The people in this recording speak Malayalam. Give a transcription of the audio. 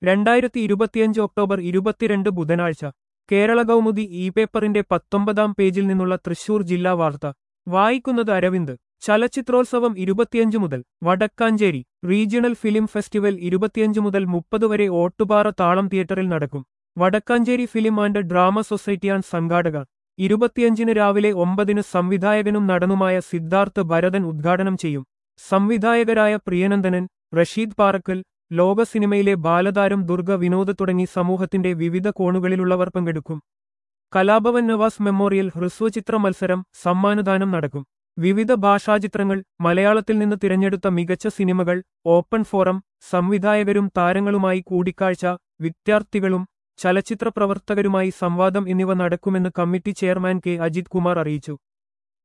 രണ്ടായിരത്തി ഇരുപത്തിയഞ്ച് ഒക്ടോബർ ഇരുപത്തിരണ്ട് ബുധനാഴ്ച കേരള കൗമുദി ഇ പേപ്പറിന്റെ പത്തൊമ്പതാം പേജിൽ നിന്നുള്ള തൃശൂർ ജില്ലാ വാർത്ത വായിക്കുന്നത് അരവിന്ദ് ചലച്ചിത്രോത്സവം ഇരുപത്തിയഞ്ച് മുതൽ വടക്കാഞ്ചേരി റീജിയണൽ ഫിലിം ഫെസ്റ്റിവൽ ഇരുപത്തിയഞ്ച് മുതൽ മുപ്പത് വരെ ഓട്ടുപാറ താളം തിയേറ്ററിൽ നടക്കും വടക്കാഞ്ചേരി ഫിലിം ആൻഡ് ഡ്രാമ സൊസൈറ്റിയാണ് സംഘാടകർ ഇരുപത്തിയഞ്ചിന് രാവിലെ ഒമ്പതിന് സംവിധായകനും നടനുമായ സിദ്ധാർത്ഥ് ഭരതൻ ഉദ്ഘാടനം ചെയ്യും സംവിധായകരായ പ്രിയനന്ദനൻ റഷീദ് പാറക്കൽ ലോക സിനിമയിലെ ബാലതാരം ദുർഗ വിനോദ് തുടങ്ങി സമൂഹത്തിന്റെ വിവിധ കോണുകളിലുള്ളവർ പങ്കെടുക്കും കലാഭവൻ നവാസ് മെമ്മോറിയൽ ഹ്രസ്വചിത്ര മത്സരം സമ്മാനദാനം നടക്കും വിവിധ ഭാഷാചിത്രങ്ങൾ മലയാളത്തിൽ നിന്ന് തിരഞ്ഞെടുത്ത മികച്ച സിനിമകൾ ഓപ്പൺ ഫോറം സംവിധായകരും താരങ്ങളുമായി കൂടിക്കാഴ്ച വിദ്യാർത്ഥികളും ചലച്ചിത്ര പ്രവർത്തകരുമായി സംവാദം എന്നിവ നടക്കുമെന്ന് committee chairman K Ajith Kumar അറിയിച്ചു